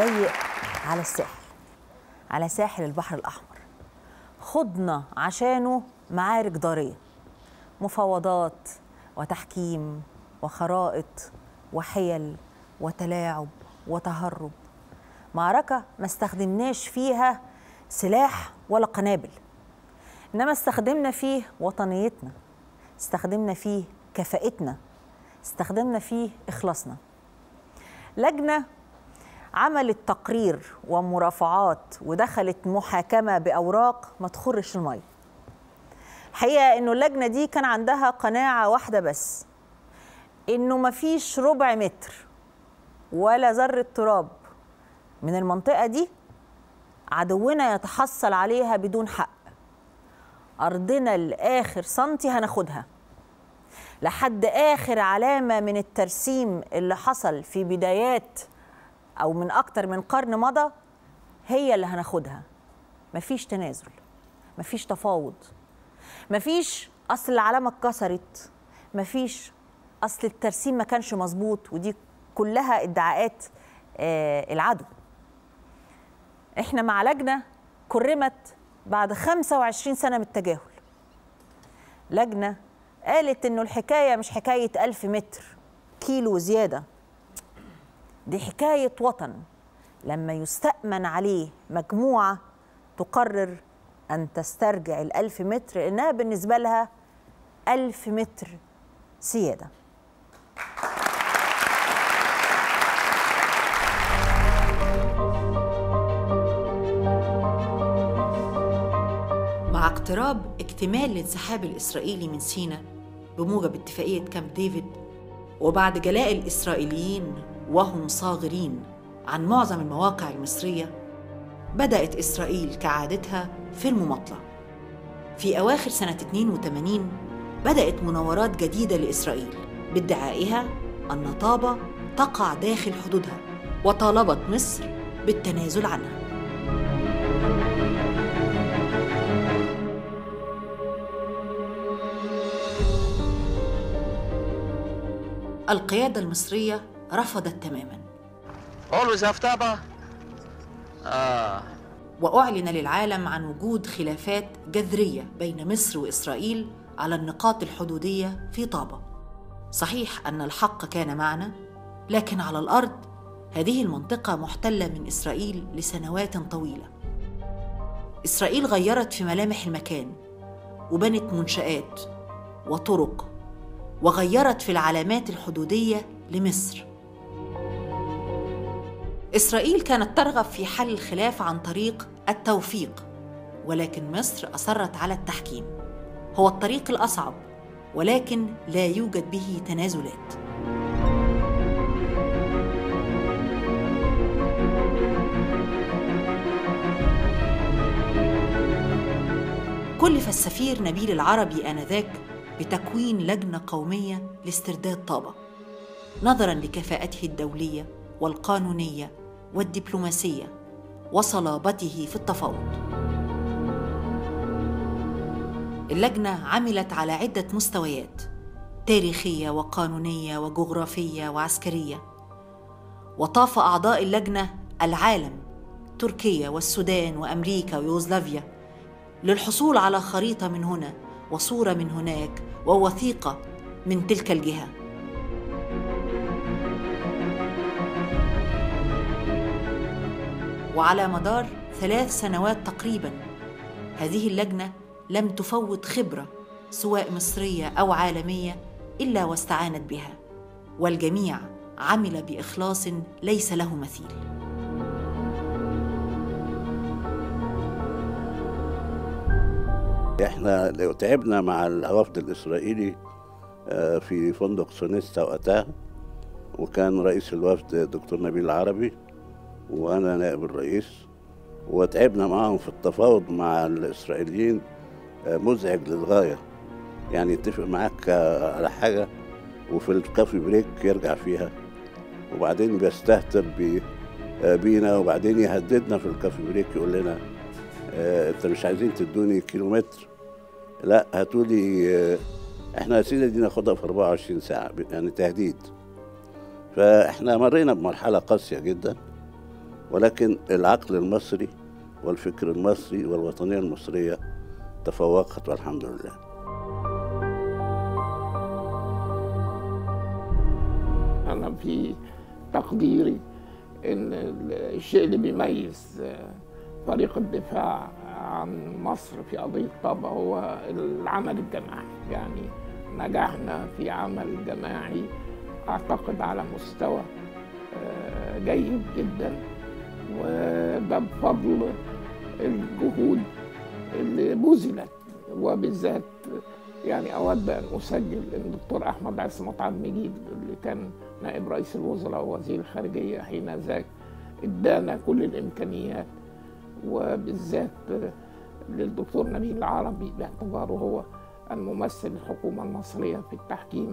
ضيق على الساحل على ساحل البحر الأحمر خضنا عشانه معارك ضارية مفاوضات وتحكيم وخرائط وحيل وتلاعب وتهرب معركة ما استخدمناش فيها سلاح ولا قنابل إنما استخدمنا فيه وطنيتنا استخدمنا فيه كفاءتنا استخدمنا فيه إخلاصنا لجنة عملت تقرير ومرافعات ودخلت محاكمة بأوراق ما تخرش المية الحقيقة إنه اللجنة دي كان عندها قناعة واحدة بس إنه مفيش ربع متر ولا ذرة تراب من المنطقة دي عدونا يتحصل عليها بدون حق أرضنا لآخر سنتي هناخدها لحد آخر علامة من الترسيم اللي حصل في بدايات أو من أكتر من قرن مضى هي اللي هناخدها مفيش تنازل مفيش تفاوض مفيش أصل العلامة اتكسرت مفيش أصل الترسيم ما كانش مظبوط ودي كلها ادعاءات آه العدو احنا مع لجنة كرمت بعد 25 سنة من التجاهل لجنة قالت انه الحكاية مش حكاية ألف متر كيلو زيادة دي حكاية وطن لما يستأمن عليه مجموعة تقرر أن تسترجع الألف متر لأنها بالنسبة لها ألف متر سيادة مع اقتراب اكتمال الانسحاب الإسرائيلي من سيناء بموجب اتفاقية كامب ديفيد وبعد جلاء الإسرائيليين وهم صاغرين عن معظم المواقع المصرية بدأت إسرائيل كعادتها في المماطلة في أواخر سنة 82 بدأت مناورات جديدة لإسرائيل بادعائها أن طابة تقع داخل حدودها وطالبت مصر بالتنازل عنها القيادة المصرية رفضت تماما Always have Taba? Ah. وأعلن للعالم عن وجود خلافات جذرية بين مصر وإسرائيل على النقاط الحدودية في طابة صحيح أن الحق كان معنا لكن على الأرض هذه المنطقة محتلة من إسرائيل لسنوات طويلة إسرائيل غيرت في ملامح المكان وبنت منشآت وطرق وغيرت في العلامات الحدودية لمصر إسرائيل كانت ترغب في حل الخلاف عن طريق التوفيق ولكن مصر أصرت على التحكيم هو الطريق الأصعب ولكن لا يوجد به تنازلات كلف السفير نبيل العربي آنذاك بتكوين لجنة قومية لاسترداد طابة نظرا لكفاءته الدولية والقانونية والدبلوماسية وصلابته في التفاوض اللجنة عملت على عدة مستويات تاريخية وقانونية وجغرافية وعسكرية وطاف أعضاء اللجنة العالم تركيا والسودان وأمريكا ويوغوسلافيا للحصول على خريطة من هنا وصورة من هناك ووثيقة من تلك الجهة وعلى مدار ثلاث سنوات تقريبا هذه اللجنة لم تفوت خبرة سواء مصرية أو عالمية إلا واستعانت بها والجميع عمل بإخلاص ليس له مثيل احنا لو تعبنا مع الوفد الاسرائيلي آه، في فندق سونيستا وقتها وكان رئيس الوفد دكتور نبيل العربي وانا نائب الرئيس وتعبنا معاهم في التفاوض مع الاسرائيليين آه، مزعج للغايه يعني يتفق معاك آه، على حاجه وفي الكافي بريك يرجع فيها وبعدين بيستهتر بي- آه، بينا وبعدين يهددنا في الكافي بريك يقول لنا آه، انت مش عايزين تدوني كيلومتر لا هاتولي آه، احنا السيده دي ناخدها في 24 ساعه يعني تهديد فاحنا مرينا بمرحله قاسيه جدا ولكن العقل المصري والفكر المصري والوطنية المصرية تفوقت والحمد لله أنا في تقديري إن الشيء اللي بيميز فريق الدفاع عن مصر في قضية طابة هو العمل الجماعي يعني نجحنا في عمل جماعي أعتقد على مستوى آه، جيد جدا وده بفضل الجهود اللي بذلت وبالذات يعني أود أن أسجل أن الدكتور أحمد عصمت عبد المجيد اللي كان نائب رئيس الوزراء ووزير الخارجية حين ذاك ادانا كل الإمكانيات وبالذات للدكتور نبيل العربي باعتباره هو الممثل الحكومة المصرية في التحكيم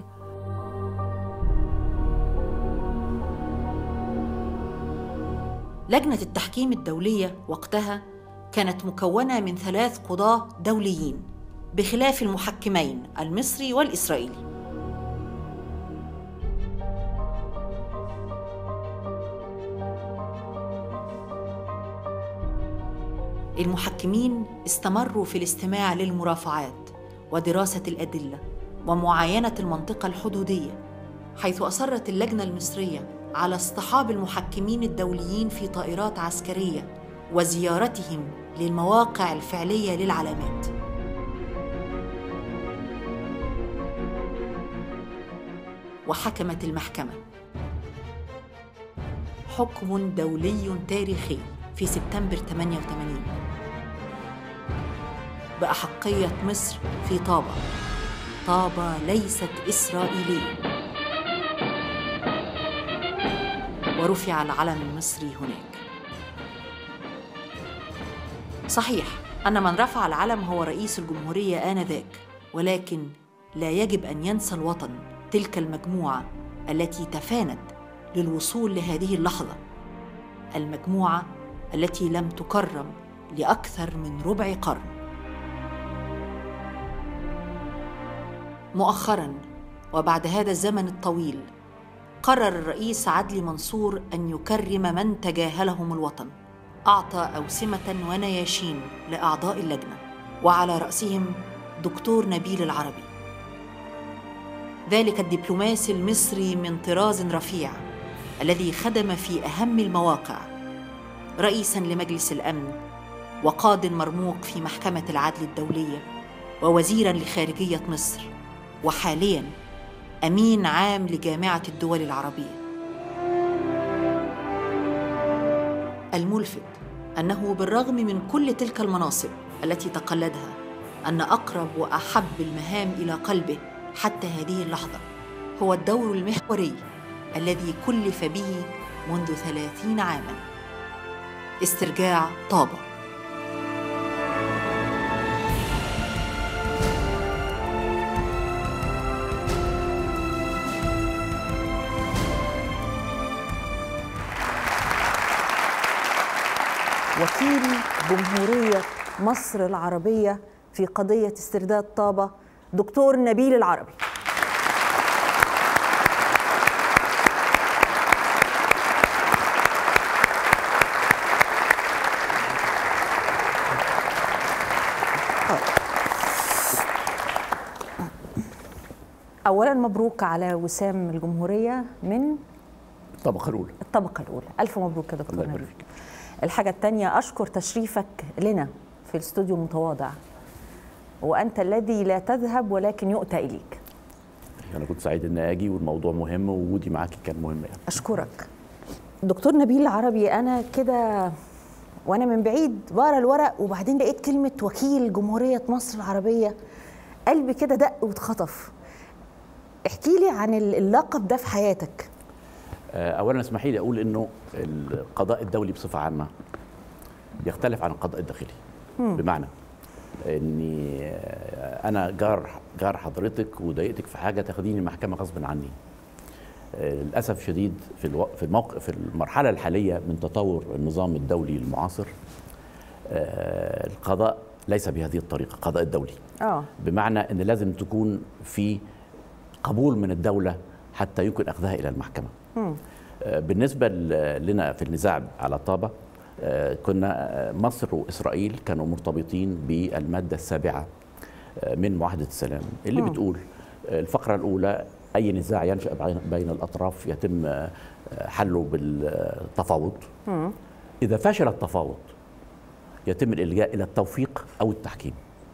لجنة التحكيم الدولية وقتها كانت مكونة من ثلاث قضاة دوليين بخلاف المحكمين المصري والإسرائيلي المحكمين استمروا في الاستماع للمرافعات ودراسة الأدلة ومعاينة المنطقة الحدودية حيث أصرت اللجنة المصرية على اصطحاب المحكمين الدوليين في طائرات عسكرية وزيارتهم للمواقع الفعلية للعلامات وحكمت المحكمة حكم دولي تاريخي في سبتمبر 88 بأحقية مصر في طابة طابة ليست إسرائيلية ورفع العلم المصري هناك صحيح أن من رفع العلم هو رئيس الجمهورية آنذاك ولكن لا يجب أن ينسى الوطن تلك المجموعة التي تفانت للوصول لهذه اللحظة المجموعة التي لم تكرم لأكثر من ربع قرن مؤخرا وبعد هذا الزمن الطويل قرر الرئيس عدلي منصور ان يكرم من تجاهلهم الوطن اعطى اوسمه ونياشين لاعضاء اللجنه وعلى راسهم دكتور نبيل العربي ذلك الدبلوماسي المصري من طراز رفيع الذي خدم في اهم المواقع رئيسا لمجلس الامن وقاض مرموق في محكمه العدل الدوليه ووزيرا لخارجيه مصر وحاليا امين عام لجامعه الدول العربيه الملفت انه بالرغم من كل تلك المناصب التي تقلدها ان اقرب واحب المهام الى قلبه حتى هذه اللحظه هو الدور المحوري الذي كلف به منذ ثلاثين عاما استرجاع طابه وكيل جمهورية مصر العربية في قضية استرداد طابة دكتور نبيل العربي أولا مبروك على وسام الجمهورية من الطبقة الأولى الطبقة الأولى ألف مبروك يا دكتور الله نبيل يبارك فيك. الحاجة التانية أشكر تشريفك لنا في الاستوديو المتواضع وأنت الذي لا تذهب ولكن يؤتى إليك أنا كنت سعيد إن أجي والموضوع مهم ووجودي معاكي كان مهم يعني أشكرك دكتور نبيل العربي أنا كده وأنا من بعيد بقرا الورق وبعدين لقيت كلمة وكيل جمهورية مصر العربية قلبي كده دق واتخطف احكي لي عن اللقب ده في حياتك آه، أولا اسمحي لي أقول إنه القضاء الدولي بصفة عامة يختلف عن القضاء الداخلي بمعنى إني آه، أنا جار جار حضرتك وضايقتك في حاجة تاخديني المحكمة غصب عني آه، للأسف شديد في الو... في الموقع في المرحلة الحالية من تطور النظام الدولي المعاصر آه، القضاء ليس بهذه الطريقة القضاء الدولي اه بمعنى ان لازم تكون في قبول من الدوله حتى يمكن اخذها الى المحكمه آه، بالنسبه ل- لنا في النزاع على طابه آه، كنا آه، مصر واسرائيل كانوا مرتبطين بالماده السابعه آه، من معاهده السلام اللي بتقول آه، الفقره الاولى اي نزاع ينشا بين- بين الاطراف يتم آه، حله بالتفاوض اذا فشل التفاوض يتم الالجاء الى التوفيق او التحكيم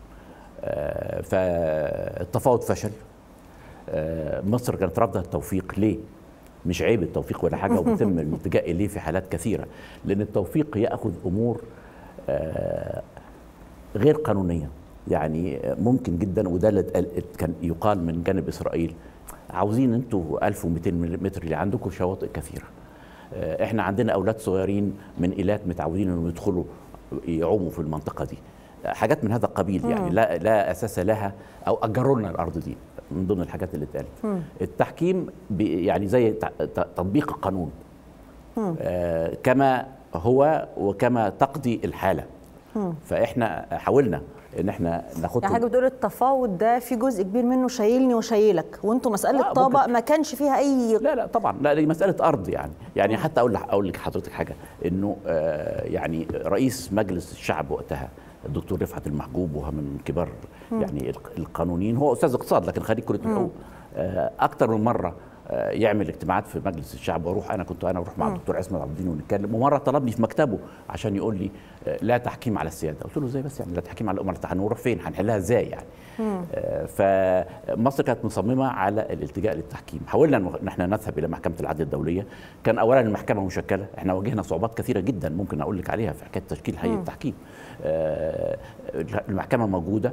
آه، فالتفاوض فشل آه، مصر كانت رافضه التوفيق ليه؟ مش عيب التوفيق ولا حاجه وبيتم الالتجاء اليه في حالات كثيره لان التوفيق ياخذ امور آه، غير قانونيه يعني ممكن جدا وده اللي اتقال- كان يقال من جانب اسرائيل عاوزين انتوا 1200 متر اللي عندكم شواطئ كثيره آه، احنا عندنا اولاد صغيرين من ايلات متعودين انهم يدخلوا يعوموا في المنطقه دي آه، حاجات من هذا القبيل يعني لا لا اساس لها او اجروا لنا الارض دي من ضمن الحاجات اللي اتقالت التحكيم بي- يعني زي ت- ت- تطبيق القانون آه، كما هو وكما تقضي الحاله فاحنا حاولنا ان احنا ناخد يعني حاجه بتقول التفاوض ده في جزء كبير منه شايلني وشايلك وانتوا مساله آه، طابق ممكن. ما كانش فيها اي لا لا طبعا لا دي مساله ارض يعني يعني حتى اقول لك اقول لك حضرتك حاجه انه آه يعني رئيس مجلس الشعب وقتها الدكتور رفعت المحجوب وهو من كبار يعني الق- القانونيين هو استاذ اقتصاد لكن خريج كليه الحقوق آه اكتر من مره آه يعمل اجتماعات في مجلس الشعب واروح انا كنت انا اروح مع الدكتور عصمت عبد الدين ونتكلم ومره طلبني في مكتبه عشان يقول لي آه لا تحكيم على السياده قلت له ازاي بس يعني لا تحكيم على الامه هنروح فين هنحلها ازاي يعني آه، فمصر كانت مصممه على الالتجاء للتحكيم حاولنا ان احنا نذهب الى محكمه العدل الدوليه كان اولا المحكمه مشكله احنا واجهنا صعوبات كثيره جدا ممكن اقول لك عليها في حكايه تشكيل هيئه التحكيم آه، المحكمه موجوده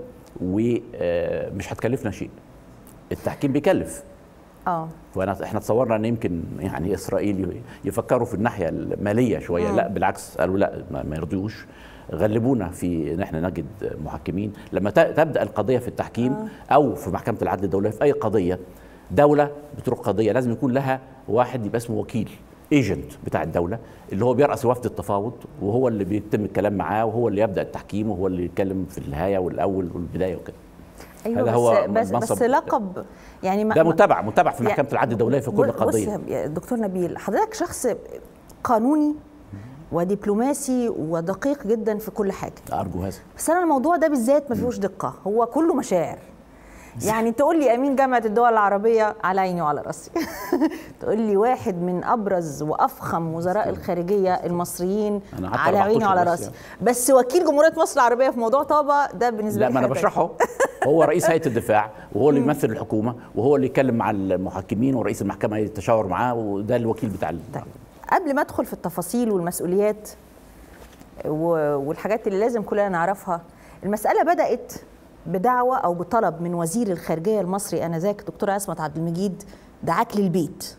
ومش هتكلفنا شيء التحكيم بيكلف اه وانا احنا تصورنا ان يمكن يعني اسرائيل يفكروا في الناحيه الماليه شويه لا بالعكس قالوا لا ما ما يرضيوش غلبونا في ان احنا نجد محكمين لما ت- تبدا القضيه في التحكيم او في محكمه العدل الدوليه في اي قضيه دوله بتروح قضيه لازم يكون لها واحد يبقى اسمه وكيل ايجنت بتاع الدوله اللي هو بيرأس وفد التفاوض وهو اللي بيتم الكلام معاه وهو اللي يبدا التحكيم وهو اللي يتكلم في النهايه والاول والبدايه وكده ايوه هذا بس هو بس, بس منصب- لقب يعني ما ده ما- متابع متابع في يعني محكمه العدل الدوليه في كل بص قضيه يا دكتور نبيل حضرتك شخص قانوني ودبلوماسي ودقيق جدا في كل حاجه ارجو هذا بس انا الموضوع ده بالذات ما فيهوش دقه هو كله مشاعر يعني تقول لي امين جامعه الدول العربيه على عيني وعلى راسي تقول لي واحد من ابرز وافخم وزراء الخارجيه المصريين أنا حتى على ما عيني بعتوش وعلى بس راسي يعني. بس وكيل جمهوريه مصر العربيه في موضوع طابه ده بالنسبه لا لي ما انا حاجة بشرحه هو رئيس هيئه الدفاع وهو اللي يمثل الحكومه وهو اللي يتكلم مع المحكمين ورئيس المحكمه يتشاور معاه وده الوكيل بتاع ال- طيب قبل ما ادخل في التفاصيل والمسؤوليات و- والحاجات اللي لازم كلنا نعرفها المساله بدات بدعوه او بطلب من وزير الخارجيه المصري انذاك دكتور عصمت عبد المجيد دعاك للبيت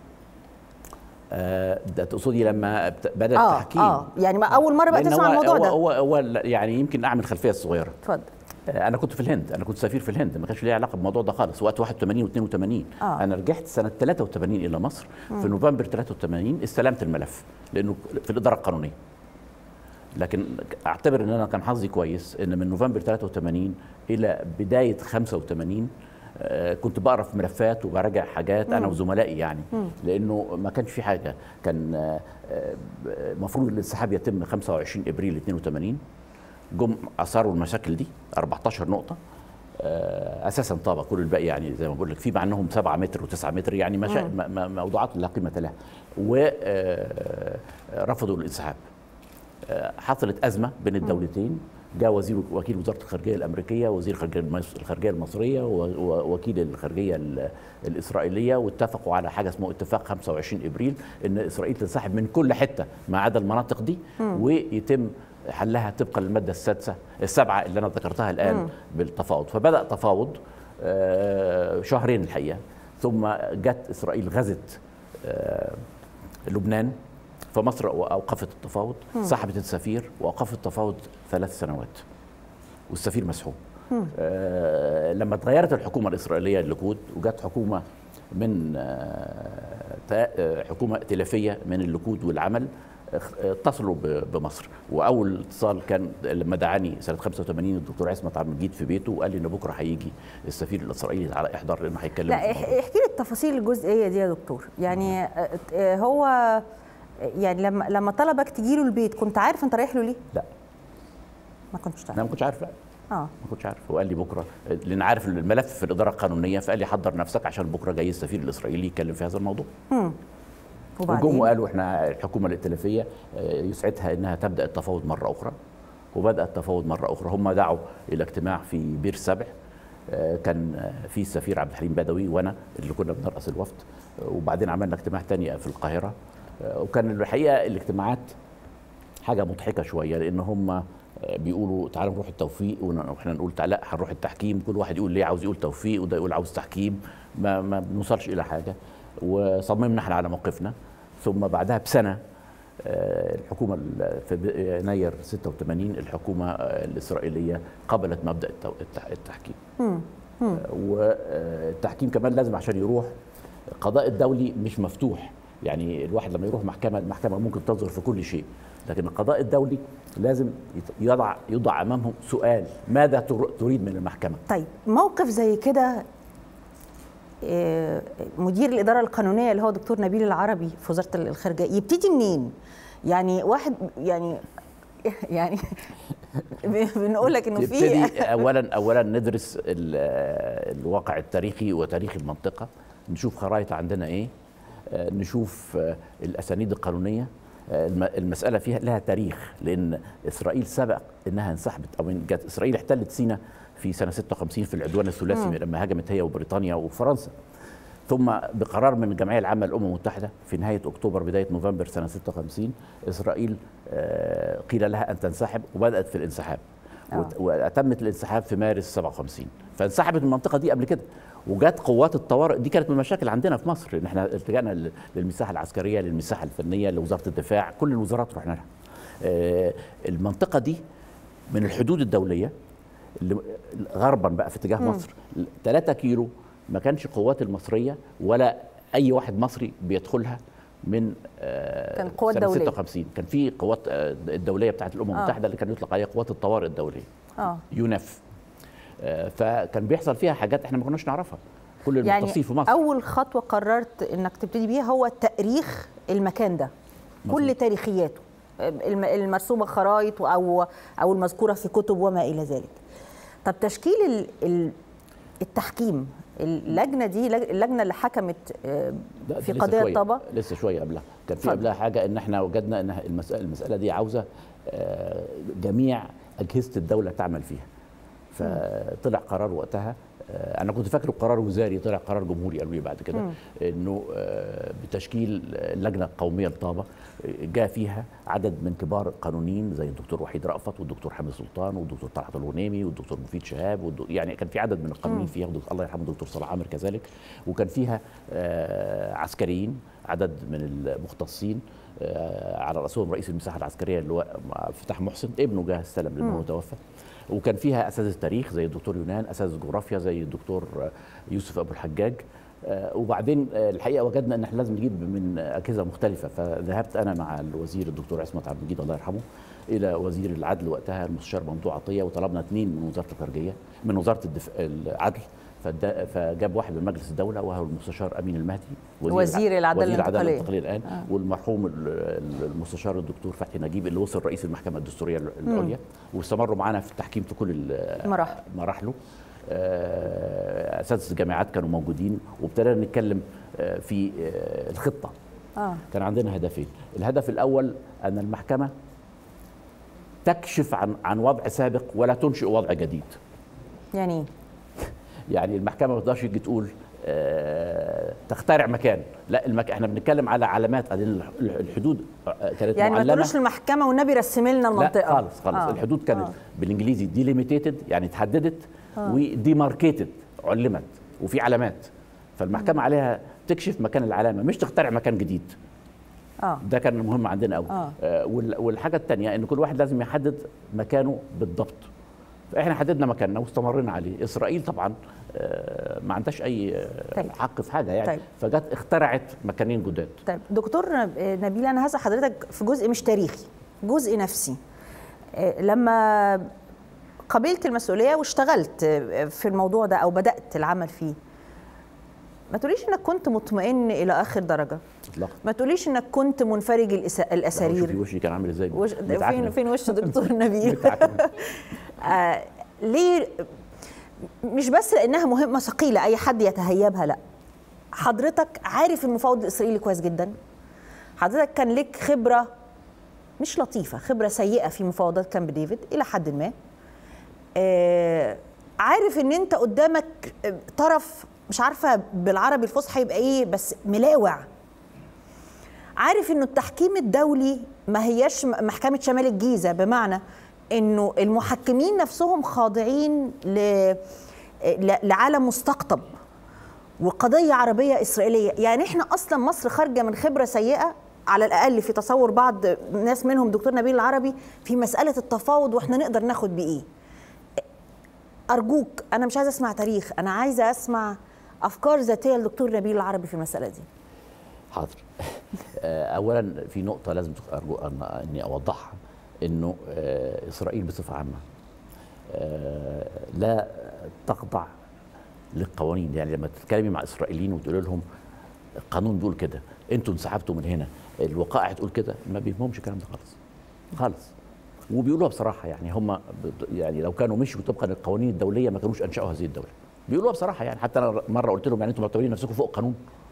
آه، ده تقصدي لما بت- بدا اه التحكيم اه يعني ما اول مره بقى لأن تسمع هو- الموضوع هو ده هو, هو يعني يمكن اعمل خلفيه صغيره اتفضل آه، انا كنت في الهند انا كنت سفير في الهند ما كانش ليا علاقه بالموضوع ده خالص وقت 81 و82 آه. انا رجعت سنه 83 الى مصر في نوفمبر 83 استلمت الملف لانه في الاداره القانونيه لكن اعتبر ان انا كان حظي كويس ان من نوفمبر 83 الى بدايه 85 آه، كنت بقرا في ملفات وبراجع حاجات انا وزملائي يعني لانه ما كانش في حاجه كان آه، آه، المفروض الانسحاب يتم 25 ابريل 82 جم اثاروا المشاكل دي 14 نقطه آه، اساسا طابع كل الباقي يعني زي ما بقول لك في مع انهم 7 متر و9 متر يعني مشا... م- م- موضوعات لا قيمه لها ورفضوا الانسحاب آه، حصلت ازمه بين الدولتين جاء وزير وكيل وزاره الخارجيه الامريكيه وزير الخارجيه المص- الخارجيه المصريه و- ووكيل الخارجيه ال- الاسرائيليه واتفقوا على حاجه اسمه اتفاق 25 ابريل ان اسرائيل تنسحب من كل حته ما عدا المناطق دي ويتم حلها طبقا للماده السادسه السبعه اللي انا ذكرتها الان بالتفاوض فبدا تفاوض آه، شهرين الحقيقه ثم جت اسرائيل غزت آه، لبنان فمصر اوقفت التفاوض سحبت السفير واوقفت التفاوض ثلاث سنوات والسفير مسحوب آه لما اتغيرت الحكومه الاسرائيليه الليكود وجت حكومه من آه تا- آه، حكومه ائتلافيه من الليكود والعمل اخ- اتصلوا ب- بمصر واول اتصال كان لما دعاني سنه 85 الدكتور عصمت عبد المجيد في بيته وقال لي ان بكره هيجي السفير الاسرائيلي على احضر لانه هيتكلم لا في اح- الموضوع. احكي لي التفاصيل الجزئيه دي يا دكتور يعني آه، آه، هو يعني لما لما طلبك تجي له البيت كنت عارف انت رايح له ليه؟ لا ما كنتش انا تعرف ما كنتش عارف لا اه ما كنتش عارف هو قال لي بكره لان عارف الملف في الاداره القانونيه فقال لي حضر نفسك عشان بكره جاي السفير الاسرائيلي يتكلم في هذا الموضوع وجم وبعدين وقالوا احنا الحكومه الائتلافيه آه، يسعدها انها تبدا التفاوض مره اخرى وبدا التفاوض مره اخرى هم دعوا الى اجتماع في بير سبع آه، كان آه، في السفير عبد الحليم بدوي وانا اللي كنا بنرأس الوفد آه، وبعدين عملنا اجتماع تاني في القاهره آه، وكان الحقيقه الاجتماعات حاجه مضحكه شويه لان هم بيقولوا تعالوا نروح التوفيق ون- واحنا نقول تعالى لا هنروح التحكيم كل واحد يقول ليه عاوز يقول توفيق وده يقول عاوز تحكيم ما ما بنوصلش الى حاجه وصممنا احنا على موقفنا ثم بعدها بسنه آه، الحكومه ال- في ب- يناير 86 الحكومه آه، الاسرائيليه قبلت مبدا التو- التح- التحكيم والتحكيم كمان لازم عشان يروح القضاء الدولي مش مفتوح يعني الواحد لما يروح محكمه المحكمه ممكن تنظر في كل شيء لكن القضاء الدولي لازم يت- يضع يضع امامهم سؤال ماذا تر- تريد من المحكمه طيب موقف زي كده آه، مدير الاداره القانونيه اللي هو دكتور نبيل العربي في وزاره الخارجيه يبتدي منين؟ يعني واحد يعني يعني بنقول لك انه في نبتدي اولا اولا ندرس ال- الواقع التاريخي وتاريخ المنطقه نشوف خرائط عندنا ايه آه، نشوف آه، الاسانيد القانونيه آه، الم- المساله فيها لها تاريخ لان اسرائيل سبق انها انسحبت او إن جت اسرائيل احتلت سيناء في سنه 56 في العدوان الثلاثي لما هاجمت هي وبريطانيا وفرنسا ثم بقرار من الجمعيه العامه للامم المتحده في نهايه اكتوبر بدايه نوفمبر سنه 56 اسرائيل آه، قيل لها ان تنسحب وبدات في الانسحاب آه. وت- واتمت الانسحاب في مارس 57 فانسحبت من المنطقه دي قبل كده وجت قوات الطوارئ دي كانت من المشاكل عندنا في مصر ان احنا التجأنا لل- للمساحه العسكريه للمساحه الفنيه لوزاره الدفاع كل الوزارات رحنا لها آه، المنطقه دي من الحدود الدوليه اللي غربا بقى في اتجاه مصر 3 كيلو ما كانش قوات المصريه ولا اي واحد مصري بيدخلها من آه، كان قوات سنة دولية. 56 كان في قوات آه، الدوليه بتاعت الامم آه. المتحده اللي كان يطلق عليها قوات الطوارئ الدوليه اه يونف آه، فكان بيحصل فيها حاجات احنا ما كناش نعرفها كل يعني المتصيل في مصر اول خطوه قررت انك تبتدي بيها هو تاريخ المكان ده كل مظبوط. تاريخياته الم- المرسومه خرائط او او المذكوره في كتب وما الى ذلك طب تشكيل ال- ال- التحكيم اللجنه دي لج- اللجنه اللي حكمت آه، لا، في ده لسه قضيه شوية- طبا لسه شويه قبلها كان في اتفضل. قبلها حاجه ان احنا وجدنا ان المساله المساله دي عاوزه آه، جميع اجهزه الدوله تعمل فيها فطلع قرار وقتها آه، انا كنت فاكره قرار وزاري طلع قرار جمهوري قالوا لي بعد كده انه آه، بتشكيل اللجنه القوميه للطابه آه، جاء فيها عدد من كبار القانونيين زي الدكتور وحيد رأفت والدكتور حامد سلطان والدكتور طلعت الغنيمي والدكتور مفيد شهاب والدك- يعني كان في عدد من القانونيين فيها والدكتور- الله يرحمه الدكتور صلاح عامر كذلك وكان فيها آه، عسكريين عدد من المختصين آه، على راسهم رئيس المساحه العسكريه اللي هو فتح محسن ابنه جه استلم لانه هو توفى وكان فيها اساتذه تاريخ زي الدكتور يونان اساتذه جغرافيا زي الدكتور آه، يوسف ابو الحجاج آه، وبعدين آه، الحقيقه وجدنا ان احنا لازم نجيب من اجهزه مختلفه فذهبت انا مع الوزير الدكتور عصمت عبد المجيد الله يرحمه الى وزير العدل وقتها المستشار ممدوح عطيه وطلبنا اثنين من وزاره الخارجيه من وزاره الدف... العدل فدا- فجاب واحد من مجلس الدوله وهو المستشار امين المهدي وزير العدالة وزير العداله الانتقالية. الانتقاليه الان والمرحوم ال- ال- المستشار الدكتور فتحي نجيب اللي وصل رئيس المحكمه الدستوريه العليا واستمروا معانا في التحكيم في كل ال- المراحل. مراحله آه، اساتذه الجامعات كانوا موجودين وابتدينا نتكلم آه، في آه، الخطه اه كان عندنا هدفين الهدف الاول ان المحكمه تكشف عن عن وضع سابق ولا تنشئ وضع جديد يعني إيه؟ يعني المحكمه ما تقدرش تيجي تقول آه، تخترع مكان لا المك... احنا بنتكلم على علامات أدي الح- الحدود آه، كانت يعني ما معلمة. تقولوش المحكمه والنبي رسم لنا المنطقه لا خالص خالص آه. آه. الحدود كانت آه. آه. بالانجليزي ديليميتيتد يعني اتحددت آه. وديماركيتد علمت وفي علامات فالمحكمه عليها تكشف مكان العلامه مش تخترع مكان جديد اه ده كان مهم عندنا قوي آه. آه وال- والحاجه الثانيه ان كل واحد لازم يحدد مكانه بالضبط فاحنا حددنا مكاننا واستمرينا عليه اسرائيل طبعا آه، ما عندهاش اي آه، طيب. حق في حاجه يعني طيب. فجت اخترعت مكانين جداد طيب دكتور نب- نبيل انا هسأل حضرتك في جزء مش تاريخي جزء نفسي آه، لما قبلت المسؤوليه واشتغلت آه، في الموضوع ده او بدات العمل فيه ما تقوليش انك كنت مطمئن الى اخر درجه اطلاقا ما تقوليش انك كنت منفرج الأس- شوفي الاسارير وشي كان عامل ازاي وش فين متعكنن. فين وش دكتور نبيل متعكنن. آه ليه مش بس لانها مهمه ثقيله اي حد يتهيبها لا حضرتك عارف المفاوض الاسرائيلي كويس جدا حضرتك كان لك خبره مش لطيفه خبره سيئه في مفاوضات كامب ديفيد الى حد ما آه عارف ان انت قدامك طرف مش عارفه بالعربي الفصحى يبقى ايه بس ملاوع عارف انه التحكيم الدولي ما هياش م- محكمه شمال الجيزه بمعنى انه المحكمين نفسهم خاضعين ل... ل- لعالم مستقطب وقضيه عربيه اسرائيليه يعني احنا اصلا مصر خارجه من خبره سيئه على الاقل في تصور بعض ناس منهم دكتور نبيل العربي في مساله التفاوض واحنا نقدر ناخد بايه ارجوك انا مش عايزه اسمع تاريخ انا عايزه اسمع افكار ذاتيه لدكتور نبيل العربي في المساله دي حاضر آه، اولا في نقطه لازم ارجو أن اني اوضحها انه آه، اسرائيل بصفه عامه آه، لا تخضع للقوانين يعني لما تتكلمي مع اسرائيليين وتقول لهم القانون بيقول كده انتوا انسحبتوا من هنا الوقائع تقول كده ما بيهمهمش الكلام ده خالص خالص وبيقولوها بصراحه يعني هم بت- يعني لو كانوا مشوا طبقا للقوانين الدوليه ما كانوش انشاوا هذه الدوله بيقولوها بصراحه يعني حتى انا مره قلت لهم يعني انتوا معتبرين نفسكم فوق القانون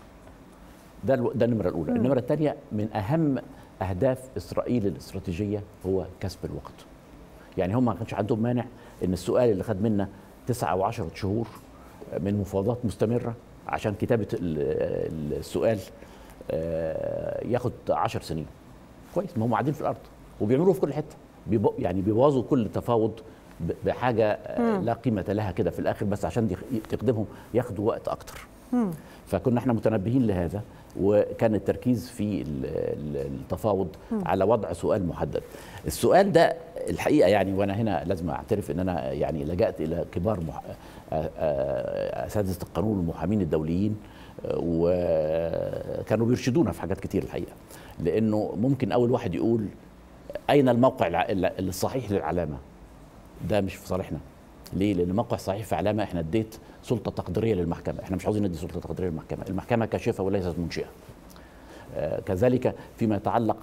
ده الو- ده النمره الاولى النمره الثانيه من اهم اهداف اسرائيل الاستراتيجيه هو كسب الوقت يعني هم ما كانش عندهم مانع ان السؤال اللي خد منا تسعة او عشرة شهور من مفاوضات مستمره عشان كتابه ال- السؤال آه، ياخد عشر سنين كويس ما هم قاعدين في الارض وبيعملوه في كل حته بيبو يعني بيبوظوا كل تفاوض ب- بحاجه آه، لا قيمه لها كده في الاخر بس عشان دي- تقدمهم ياخدوا وقت اكتر فكنا احنا متنبهين لهذا وكان التركيز في ال- ال- التفاوض على وضع سؤال محدد السؤال ده الحقيقه يعني وانا هنا لازم اعترف ان انا يعني لجأت الى كبار مح... آ- آ- اساتذه القانون والمحامين الدوليين آه، وكانوا بيرشدونا في حاجات كتير الحقيقه لانه ممكن اول واحد يقول اين الموقع الع- ال- الصحيح للعلامه ده مش في صالحنا ليه؟ لان الموقع الصحيح في علامه احنا اديت سلطه تقديريه للمحكمه، احنا مش عاوزين ندي سلطه تقديريه للمحكمه، المحكمه كاشفه وليست منشئه. آه، كذلك فيما يتعلق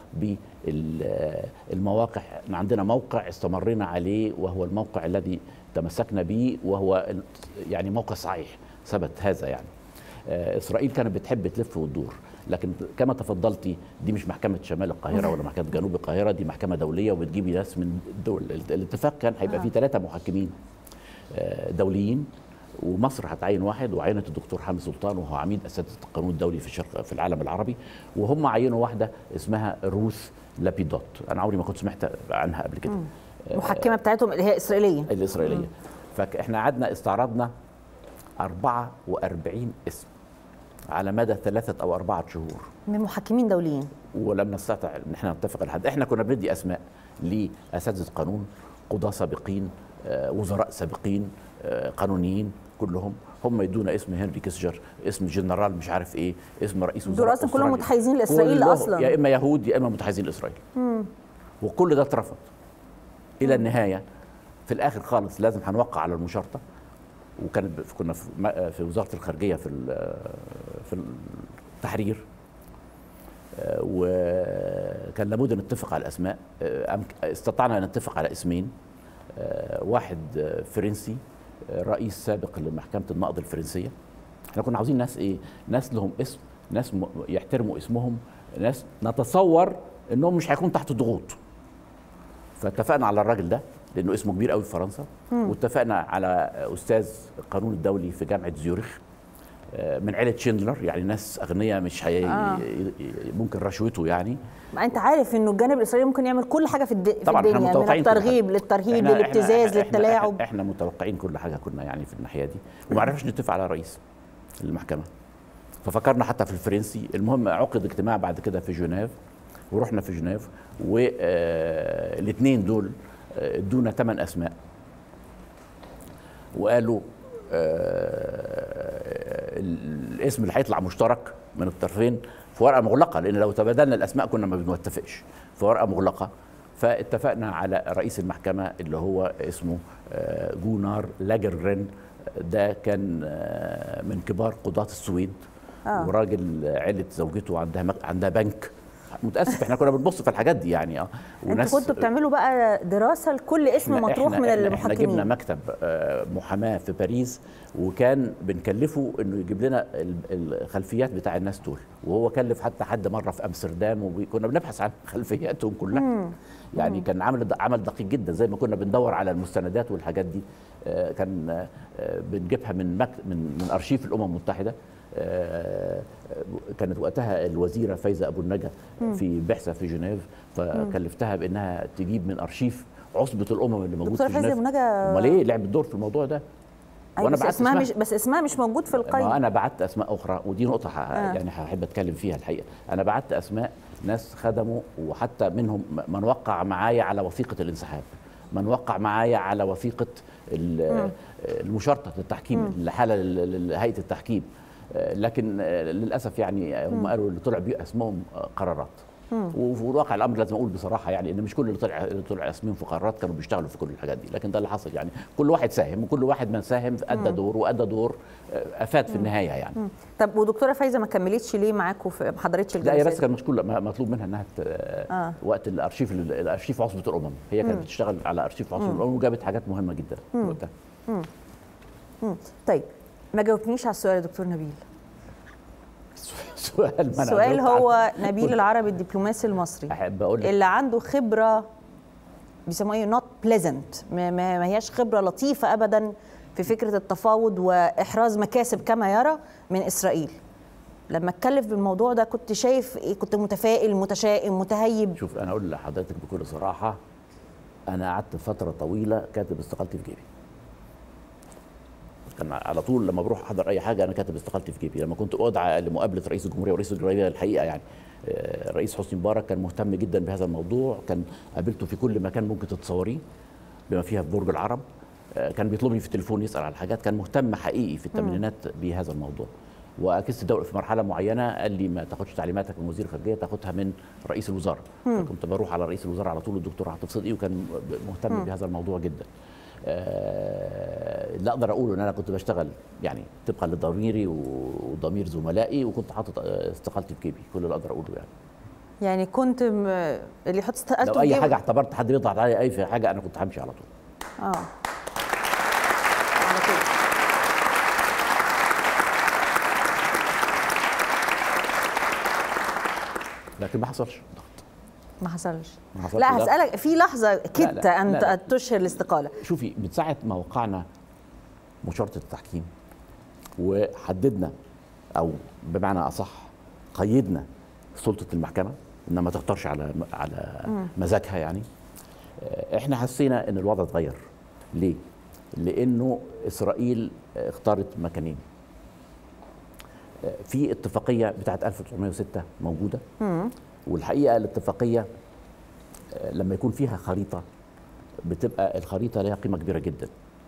بالمواقع احنا عندنا موقع استمرينا عليه وهو الموقع الذي تمسكنا به وهو ال- يعني موقع صحيح ثبت هذا يعني آه، اسرائيل كانت بتحب تلف وتدور لكن كما تفضلتي دي مش محكمه شمال القاهره ولا محكمه جنوب القاهره دي محكمه دوليه وبتجيبي ناس من الدول الاتفاق كان هيبقى فيه ثلاثه محكمين آه، دوليين ومصر هتعين واحد وعينت الدكتور حامد سلطان وهو عميد اساتذه القانون الدولي في الشرق في العالم العربي وهم عينوا واحده اسمها روث لابيدوت انا عمري ما كنت سمعت عنها قبل كده المحكمه بتاعتهم اللي هي اسرائيليه الاسرائيليه فاحنا قعدنا استعرضنا 44 اسم على مدى ثلاثه او اربعه شهور من محكمين دوليين ولم نستطع ان احنا نتفق على حد احنا كنا بندي اسماء لاساتذه قانون قضاه سابقين آه، وزراء سابقين آه، قانونيين كلهم هم يدونا اسم هنري كيسجر اسم جنرال مش عارف ايه اسم رئيس وزراء دول أصلاً كلهم أستراليا. متحيزين لإسرائيل كلهم أصلاً. يا اما يهود يا اما متحيزين لاسرائيل وكل ده اترفض الى النهايه في الاخر خالص لازم هنوقع على المشارطه وكانت ب- كنا في م- في وزاره الخارجيه في ال- في التحرير آه، وكان لابد ان نتفق على الاسماء آه، أمك- استطعنا ان نتفق على اسمين آه، واحد آه، فرنسي آه، رئيس سابق لمحكمه النقض الفرنسيه احنا كنا عاوزين ناس ايه ناس لهم اسم ناس م- يحترموا اسمهم ناس نتصور انهم مش هيكونوا تحت ضغوط فاتفقنا على الراجل ده لانه اسمه كبير قوي في فرنسا واتفقنا على استاذ القانون الدولي في جامعه زيورخ آه، من عيله شندلر يعني ناس اغنياء مش هي آه. ممكن رشوته يعني ما انت عارف انه الجانب الاسرائيلي ممكن يعمل كل حاجه في, الد... في طبعا احنا الدنيا من متوقعين كل الترغيب حاجة. للترهيب إحنا- إحنا- للابتزاز إحنا- للتلاعب إحنا, احنا متوقعين كل حاجه كنا يعني في الناحيه دي وما عرفناش نتفق على رئيس المحكمه ففكرنا حتى في الفرنسي المهم عقد اجتماع بعد كده في جنيف ورحنا في جنيف والاثنين دول آه، ادونا ثمان اسماء وقالوا آه، الاسم اللي هيطلع مشترك من الطرفين في ورقه مغلقه لان لو تبادلنا الاسماء كنا ما بنتفقش في ورقه مغلقه فاتفقنا على رئيس المحكمه اللي هو اسمه آه، جونار لاجرجرين ده كان آه، من كبار قضاة السويد آه. وراجل عيلة زوجته عندها مك... عندها بنك متاسف احنا كنا بنبص في الحاجات دي يعني اه انتوا كنتوا بتعملوا بقى دراسه لكل اسم إحنا- مطروح إحنا- من إحنا- احنا المحكمين جبنا مكتب آه، محاماه في باريس وكان بنكلفه انه يجيب لنا ال- الخلفيات بتاع الناس دول وهو كلف حتى حد مره في امستردام وكنا بنبحث عن خلفياتهم كلها يعني كان عمل عمل دقيق جدا زي ما كنا بندور على المستندات والحاجات دي آه، كان آه، بنجيبها من مكت... من من ارشيف الامم المتحده آه، كانت وقتها الوزيره فايزه ابو النجا في بعثه في جنيف فكلفتها بانها تجيب من ارشيف عصبه الامم اللي موجود دكتورة في فايزة جنيف أبو نجا- امال ايه لعبت دور في الموضوع ده أيوة وأنا بس بعت اسمها اسمها. مش بس اسمها مش موجود في ما القايمه انا بعت اسماء اخرى ودي نقطه ح... آه. يعني هحب اتكلم فيها الحقيقه انا بعت اسماء ناس خدموا وحتى منهم من وقع معايا على وثيقه الانسحاب من وقع معايا على وثيقه ال- المشارطه للتحكيم الحاله ل- لهيئه التحكيم آه، لكن آه، للاسف يعني هم قالوا اللي طلع بيه اسمهم آه، قرارات وفي واقع الامر لازم اقول بصراحه يعني ان مش كل اللي طلع اللي طلع اسمهم في قرارات كانوا بيشتغلوا في كل الحاجات دي لكن ده اللي حصل يعني كل واحد ساهم وكل واحد من ساهم ادى دور وادى دور آه، افاد في النهايه يعني طب ودكتوره فايزه ما كملتش ليه معاكم في ما حضرتش لا هي الجلسات بس كان مشكول م- مطلوب منها انها ت... آه. وقت الارشيف الارشيف عصبه الامم هي كانت بتشتغل على ارشيف عصبه الامم وجابت حاجات مهمه جدا وقتها مم. طيب ما جاوبتنيش على السؤال يا دكتور نبيل سؤال ما أنا السؤال جاوبت هو عنه. نبيل العربي الدبلوماسي المصري احب اقول لك اللي عنده خبره بيسموها ايه نوت بليزنت ما, ما ما هياش خبره لطيفه ابدا في فكره التفاوض واحراز مكاسب كما يرى من اسرائيل لما اتكلف بالموضوع ده كنت شايف ايه كنت متفائل متشائم متهيب شوف انا اقول لحضرتك بكل صراحه انا قعدت فتره طويله كاتب استقالتي في جيبي كان على طول لما بروح احضر اي حاجه انا كاتب استقالتي في جيبي لما كنت ادعى لمقابله رئيس الجمهوريه ورئيس الجمهوريه الحقيقه يعني آه، الرئيس حسني مبارك كان مهتم جدا بهذا الموضوع كان قابلته في كل مكان ممكن تتصوريه بما فيها في برج العرب آه، كان بيطلبني في التليفون يسال على حاجات كان مهتم حقيقي في الثمانينات بهذا الموضوع واكست الدوله في مرحله معينه قال لي ما تاخدش تعليماتك من وزير الخارجيه تاخدها من رئيس الوزراء فكنت بروح على رئيس الوزراء على طول الدكتور عاطف صدقي وكان مهتم بهذا الموضوع جدا آه، اللي اقدر اقوله ان انا كنت بشتغل يعني طبقا لضميري وضمير زملائي وكنت حاطط آه، استقالتي في جيبي كل اللي اقدر اقوله يعني يعني كنت م... اللي يحط استقالته لو في اي جيبه- حاجه اعتبرت حد بيضغط عليا اي في حاجه انا كنت همشي على طول اه على طول. لكن ما حصلش ضغط ما حصلش ما حصلش لا ضغط. هسألك في لحظة كدت لا، أن لا، لا. تشهر الاستقالة شوفي من ساعه ما وقعنا مشارطه التحكيم وحددنا او بمعنى اصح قيدنا سلطه المحكمه انها ما تختارش على على مزاجها يعني آه، احنا حسينا ان الوضع اتغير ليه لانه اسرائيل آه، اختارت مكانين آه، في اتفاقيه بتاعت 1906 موجوده والحقيقه الاتفاقيه آه، لما يكون فيها خريطه بتبقى الخريطه لها قيمه كبيره جدا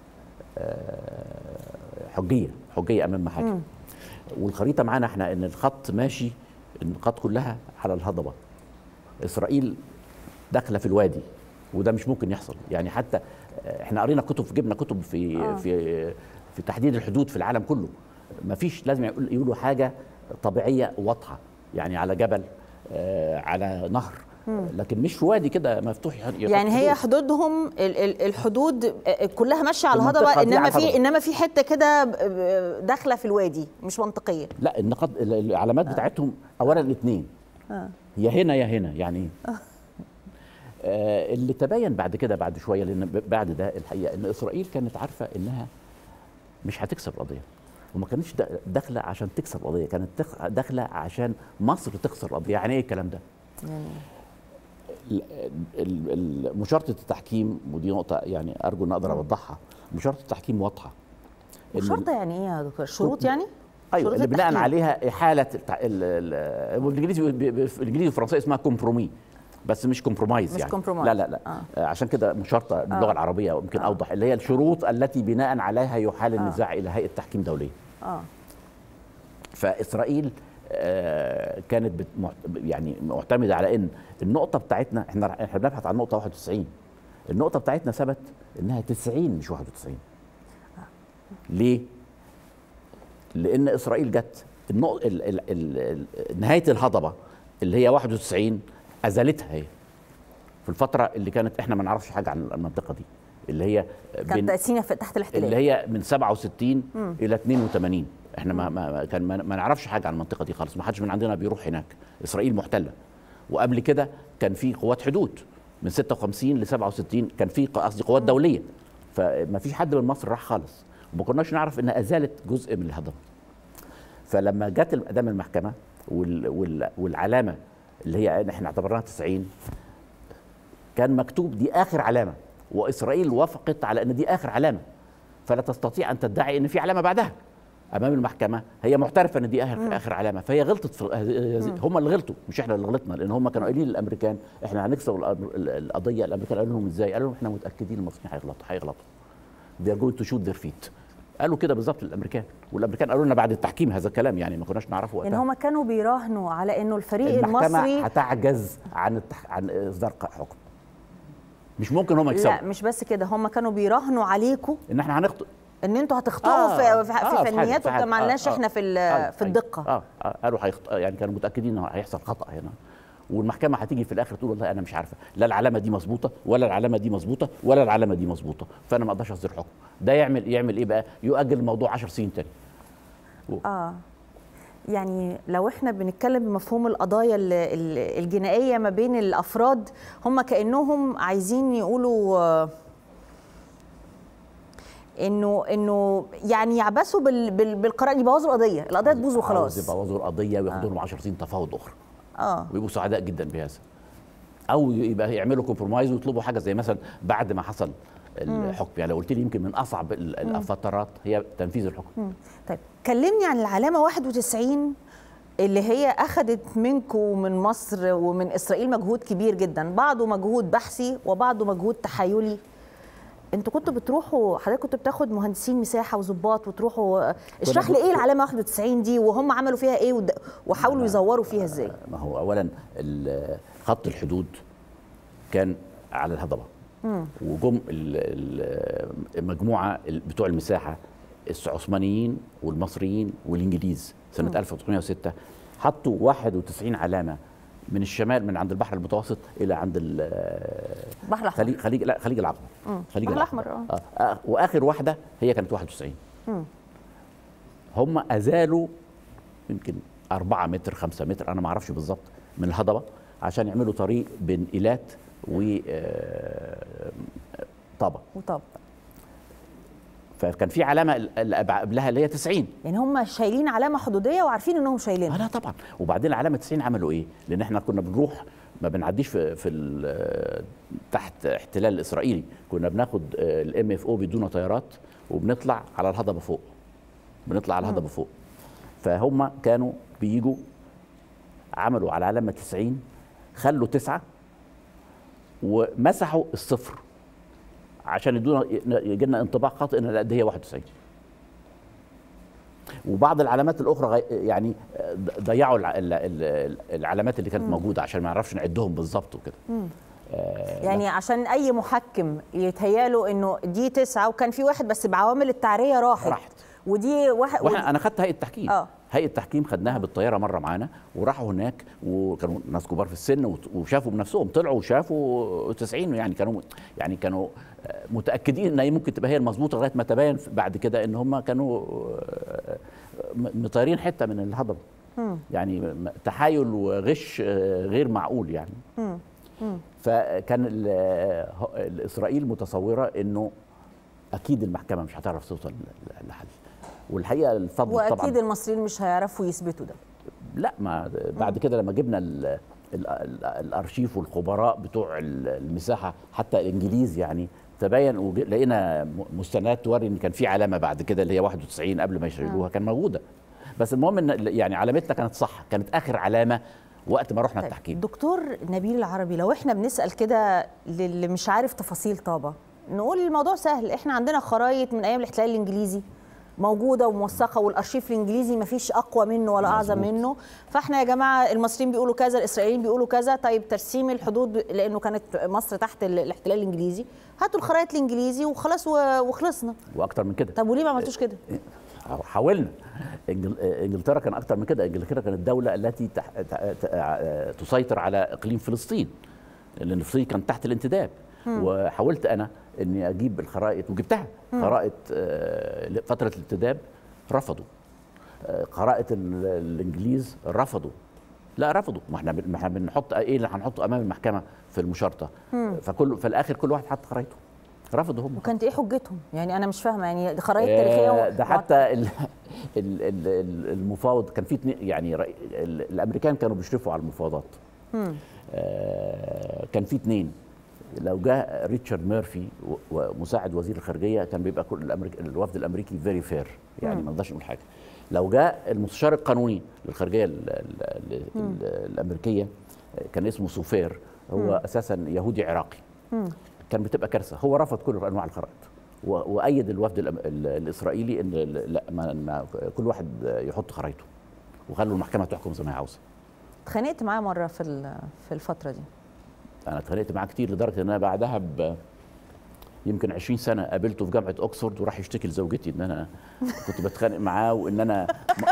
آه، حجيه حجيه امام محاكم والخريطه معانا احنا ان الخط ماشي النقاط كلها على الهضبه اسرائيل داخله في الوادي وده مش ممكن يحصل يعني حتى آه، احنا قرينا كتب جبنا كتب في آه. في في تحديد الحدود في العالم كله ما فيش لازم يقول- يقولوا حاجه طبيعيه واضحه يعني على جبل آه، على نهر لكن مش في وادي كده مفتوح يحط يعني هي حدود. حدودهم ال- ال- الحدود آه، كلها ماشية على المنطقة الهضبة دي إنما على في الهضبة. إنما في حتة كده ب- داخلة في الوادي مش منطقية لا النقاط ال- العلامات بتاعتهم اولا الاثنين يا هنا يا هنا يعني ايه آه اللي تبين بعد كده بعد شويه لان ب- بعد ده الحقيقه ان اسرائيل كانت عارفه انها مش هتكسب القضيه وما كانتش دا- داخله عشان تكسب القضيه كانت تخ- داخله عشان مصر تخسر القضيه يعني ايه الكلام ده ال- ال- ال- مشارطه التحكيم ودي نقطه يعني ارجو ان اقدر اوضحها مشارطه التحكيم واضحه إن ال- شرطة يعني إيه يا دكتور شروط يعني ايوه شروط اللي بناء التحكيم. عليها احاله التع... ال... ال... بالانجليزي ب- ب- بالانجليزي والفرنسي اسمها كومبرومي بس مش كومبرومايز مش يعني compromise. لا لا لا آه. آه. عشان كده مشارطه باللغه العربيه يمكن اوضح اللي هي الشروط التي بناء عليها يحال النزاع الى هيئه تحكيم دوليه اه فاسرائيل آه، كانت بت- مع- يعني معتمده على ان النقطه بتاعتنا احنا احنا بنبحث عن نقطه 91 النقطه بتاعتنا ثبت انها 90 مش 91 ليه؟ لان اسرائيل جت النق... ال... ال... ال... ال... نهايه الهضبه اللي هي 91 ازالتها هي في الفتره اللي كانت احنا ما نعرفش حاجه عن المنطقه دي اللي هي كانت سينا في تحت الاحتلال اللي هي من 67 الى 82 احنا ما ما كان ما, ما نعرفش حاجه عن المنطقه دي خالص ما حدش من عندنا بيروح هناك اسرائيل محتله وقبل كده كان في قوات حدود من 56 ل 67 كان في ق- قصدي قوات دوليه فما فيش حد من مصر راح خالص وما كناش نعرف انها ازالت جزء من الهضبه فلما جت قدام المحكمه وال وال والعلامه اللي هي احنا اعتبرناها 90 كان مكتوب دي اخر علامه واسرائيل وافقت على ان دي اخر علامه فلا تستطيع ان تدعي ان في علامه بعدها امام المحكمه هي معترفه ان دي اخر اخر علامه فهي غلطت في هم اللي غلطوا مش احنا اللي غلطنا لان هم كانوا قايلين للامريكان احنا هنكسب الأمر- ال- القضيه الامريكان قالوا لهم ازاي؟ قالوا لهم احنا متاكدين المصريين هيغلطوا هيغلطوا they are going to shoot their feet قالوا كده بالظبط للامريكان والامريكان قالوا لنا بعد التحكيم هذا الكلام يعني ما كناش نعرفه وقتها ان هم كانوا بيراهنوا على انه الفريق المحكمه المصري هتعجز عن التح... عن اصدار ق- حكم مش ممكن هم يكسبوا لا مش بس كده هم كانوا بيراهنوا عليكم ان احنا هنخطئ ان انتوا هتخطئوا آه، في, في, آه، في في حاجة- فنيات في حاجة. وما لناش آه، آه. احنا في ال- أيوة، في أيوة. الدقه اه اه قالوا هيخط... يعني كانوا متاكدين ان هيحصل خطا هنا والمحكمه هتيجي في الاخر تقول والله انا مش عارفه لا العلامه دي مظبوطه ولا العلامه دي مظبوطه ولا العلامه دي مظبوطه فانا ما اقدرش اصدر حكم ده يعمل يعمل ايه بقى يؤجل الموضوع 10 سنين تاني اه يعني لو احنا بنتكلم بمفهوم القضايا ال- ال- الجنائيه ما بين الافراد هم كانهم عايزين يقولوا آه، انه انه يعني يعبثوا بال بال بالقرار يبوظوا القضيه القضيه تبوظ عاوز وخلاص يبوظوا القضيه وياخدوا لهم 10 سنين تفاوض اخرى اه ويبقوا سعداء جدا بهذا او يبقى يعملوا كومبرومايز ويطلبوا حاجه زي مثلا بعد ما حصل الحكم يعني لو قلت لي يمكن من اصعب ال- الفترات هي تنفيذ الحكم طيب كلمني عن العلامه 91 اللي هي اخذت منكم ومن مصر ومن اسرائيل مجهود كبير جدا بعضه مجهود بحثي وبعضه مجهود تحايلي انتوا كنتوا بتروحوا حضرتك كنت بتاخد مهندسين مساحه وظباط وتروحوا اشرح لي ايه العلامه 91 دي وهم عملوا فيها ايه ود- وحاولوا يزوروا فيها ازاي ما هو اولا ال- خط الحدود كان على الهضبه وجم ال- ال- المجموعه ال- بتوع المساحه العثمانيين والمصريين والانجليز سنه 1906 حطوا 91 علامه من الشمال من عند البحر المتوسط الى عند ال- البحر الاحمر خليج خليج لا خليج العقبه خليج البحر العقبه الأحمر، آه. آه. واخر واحده هي كانت 91 هم ازالوا يمكن 4 متر 5 متر انا ما اعرفش بالظبط من الهضبه عشان يعملوا طريق بين ايلات و آه، طابا وطب فكان في علامه اللي قبلها اللي هي 90 يعني هم شايلين علامه حدوديه وعارفين انهم آه شايلينها لا طبعا وبعدين علامه 90 عملوا ايه؟ لان احنا كنا بنروح ما بنعديش في في ال- تحت احتلال الاسرائيلي كنا بناخد الام اف او بدون طيارات وبنطلع على الهضبه فوق بنطلع على الهضبه فوق فهم كانوا بيجوا عملوا على علامه 90 خلوا تسعه ومسحوا الصفر عشان يدونا يجي لنا انطباع خاطئ ان لا دي هي 91 وبعض العلامات الاخرى غي- يعني ضيعوا الع- ال- ال- العلامات اللي كانت موجوده عشان ما نعرفش نعدهم بالظبط وكده آه، يعني عشان اي محكم يتهياله انه دي تسعه وكان في واحد بس بعوامل التعريه راحت راحت. ودي واحد واحنا انا خدت هيئه تحكيم آه. هيئه تحكيم خدناها بالطياره مره معانا وراحوا هناك وكانوا ناس كبار في السن وت- وشافوا بنفسهم طلعوا وشافوا 90 يعني كانوا يعني كانوا آه، متاكدين ان هي ممكن تبقى هي المظبوطه لغايه ما تبين بعد كده ان هم كانوا آه، م- مطيرين حته من الهضبه يعني م- تحايل وغش آه، غير معقول يعني فكان ال- آه، اسرائيل متصوره انه اكيد المحكمه مش هتعرف توصل ل- لحل والحقيقه الفضل واكيد طبعا المصريين مش هيعرفوا يثبتوا ده لا ما بعد كده لما جبنا ال ال ال الارشيف والخبراء بتوع ال- المساحه حتى الانجليز يعني تبين ولقينا م- مستندات توري ان كان في علامه بعد كده اللي هي 91 قبل ما يشيلوها كان موجوده بس المهم ان ال- يعني علامتنا كانت صح كانت اخر علامه وقت ما رحنا طيب، التحكيم دكتور نبيل العربي لو احنا بنسال كده للي مش عارف تفاصيل طابه نقول الموضوع سهل احنا عندنا خرايط من ايام الاحتلال الانجليزي موجوده وموثقه والارشيف الانجليزي ما فيش اقوى منه ولا اعظم مظبوط. منه فاحنا يا جماعه المصريين بيقولوا كذا الاسرائيليين بيقولوا كذا طيب ترسيم الحدود ب- لانه كانت مصر تحت ال- الاحتلال الانجليزي هاتوا الخرايط الانجليزي وخلاص و- وخلصنا واكتر من كده طب وليه ما عملتوش كده حاولنا إنجل- انجلترا كان اكتر من كده انجلترا كانت الدوله التي تح... ت- ت- تسيطر على اقليم فلسطين لان فلسطين كانت تحت الانتداب وحاولت انا اني اجيب الخرائط وجبتها خرائط آه، فتره الانتداب رفضوا آه، خرائط ال- الانجليز رفضوا لا رفضوا ما احنا بن- ما احنا بنحط ايه اللي هنحطه امام المحكمه في المشارطه فكل في الاخر كل واحد حط خرائطه رفضوا هم وكانت ايه حجتهم يعني انا مش فاهمه يعني خرايط تاريخيه آه، و- ده حتى ال- ال- ال- ال- المفاوض كان في اتنين- يعني رأي- ال- الامريكان كانوا بيشرفوا على المفاوضات آه، كان في اثنين لو جاء ريتشارد ميرفي و- ومساعد وزير الخارجيه كان بيبقى كل الأمريك الوفد الامريكي فيري فير يعني ما نقدرش نقول حاجه لو جاء المستشار القانوني للخارجيه ال ال ال ال الامريكيه آه، كان اسمه سوفير هو اساسا يهودي عراقي كان بتبقى كارثه هو رفض كل انواع الخرائط و- وايد الوفد الأم- ال- الاسرائيلي ان ال- لا ما ما كل واحد يحط خرايطه وخلوا المحكمه تحكم زي ما هي عاوزه اتخانقت معاه مره في ال- في الفتره دي انا اتخانقت معاه كتير لدرجه ان انا بعدها ب يمكن 20 سنه قابلته في جامعه اوكسفورد وراح يشتكي لزوجتي ان انا كنت بتخانق معاه وان انا